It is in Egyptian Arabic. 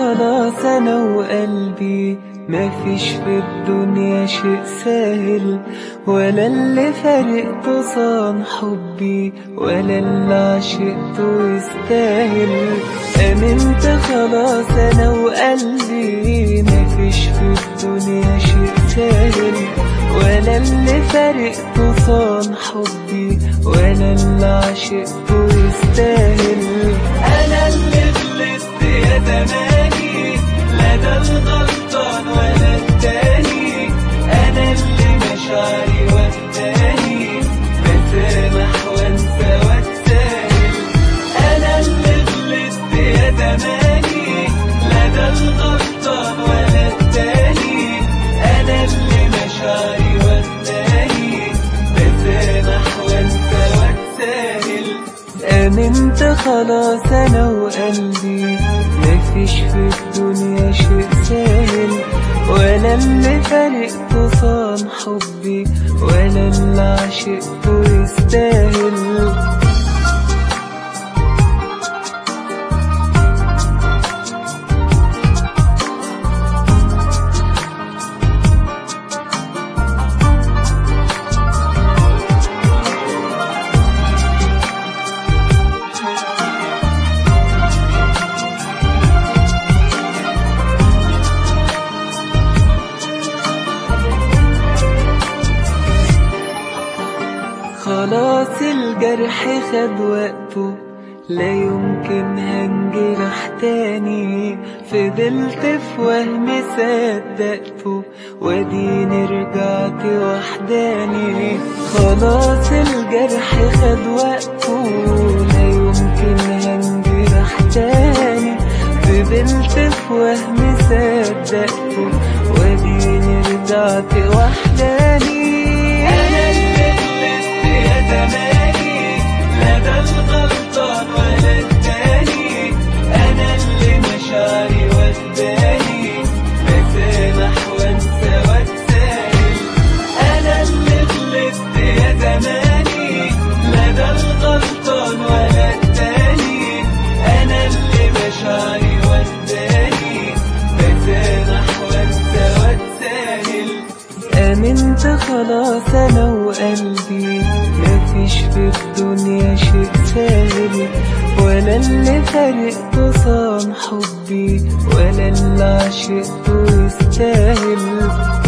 خلاص انا وقلبي مفيش في الدنيا شيء سهل ولا اللي فرقته صان حبي ولا اللي عشقته يستاهل امنت خلاص انا وقلبي مفيش في الدنيا شيء سهل ولا اللي فرقته صان حبي ولا اللي عشقته يستاهل انا اللي غلطت يا زماني لا ده الغلطان ولا التاني انا اللي مشاعري وداني بسامح وانسى واتساهل انا اللي غلطت يا زماني لا ده الغلطان ولا التاني انا اللي مشاعري وداني بسامح وانسى واتساهل امنت خلاص انا وقلبي مفيش في الدنيا شيء سهل ولا اللي فرقته صان حبي ولا اللي عشقته يستاهل خلاص الجرح خد وقته لا يمكن هنجرح تاني فضلت في وهم صدقته واديني رجعت وحداني خلاص الجرح خد وقته لا يمكن هنجرح تاني فضلت في وهم صدقته واديني رجعت وحداني انا اللي غلطت يا زماني لا ده الغلطان ولا التاني انا اللي مشاعري وداني بسامح وانسى واتساهل انا اللي غلطت يا زماني لا ده الغلطان ولا التاني انا اللي مشاعري وداني بسامح وانسى واتساهل امنت خلاص انا وقلبي مفيش في الدنيا شيء سهل ولا اللي فرقته صان حبي ولا اللي عشقته يستاهل